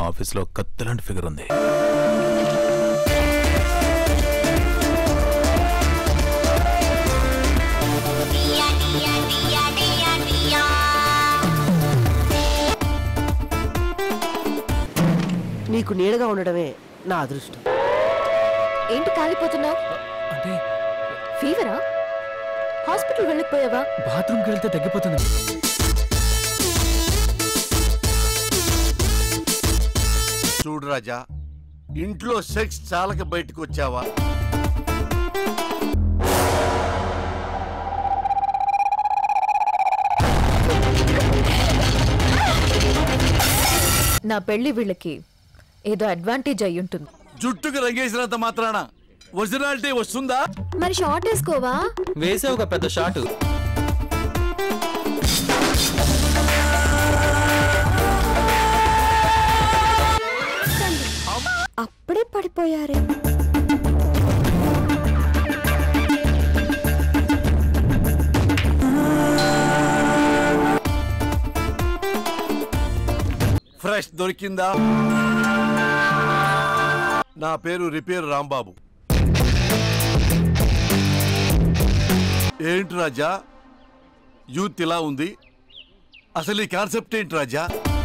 ఆఫీస్లో కత్తిలాంటి ఫిగర్ ఉంది నీకు నీడగా ఉండడమే నా అదృష్టం ఏంటి కాలిపోతున్నావు అంటే ఫీవరా హాస్పిటల్ వెళ్ళకపోయావా బాత్రూమ్కి వెళ్తే తగ్గిపోతుంది చూడు రాజా ఇంట్లో సెక్స్ చాలక బయటకు వచ్చావా నా పెళ్లి వీళ్ళకి ఏదో అడ్వాంటేజ్ అయి ఉంటుంది జుట్టుకు రంగేసినంత మాత్రాన ఒరిజినాలిటీ వస్తుందా మరి షార్ట్ వేసుకోవా వేసే ఒక పెద్ద షాట్ అప్పుడే పడిపోయారే ఫ్రెష్ దొరికిందా నా పేరు రిపేర్ రాంబాబు ఏంటి రాజా యూత్ ఇలా ఉంది అసలు ఈ కాన్సెప్ట్ ఏంటి రాజా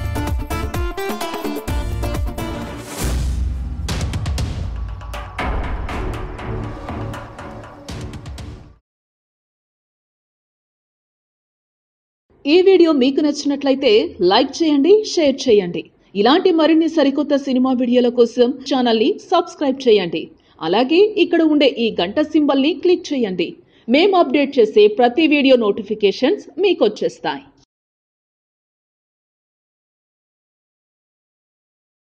ఈ వీడియో మీకు నచ్చినట్లయితే లైక్ చేయండి షేర్ చేయండి ఇలాంటి మరిన్ని సరికొత్త సినిమా వీడియోల కోసం ఛానల్ని సబ్స్క్రైబ్ చేయండి అలాగే ఇక్కడ ఉండే ఈ గంట సింబల్ని క్లిక్ చేయండి మేము అప్డేట్ చేసే ప్రతి వీడియో నోటిఫికేషన్స్ మీకు వచ్చేస్తాయి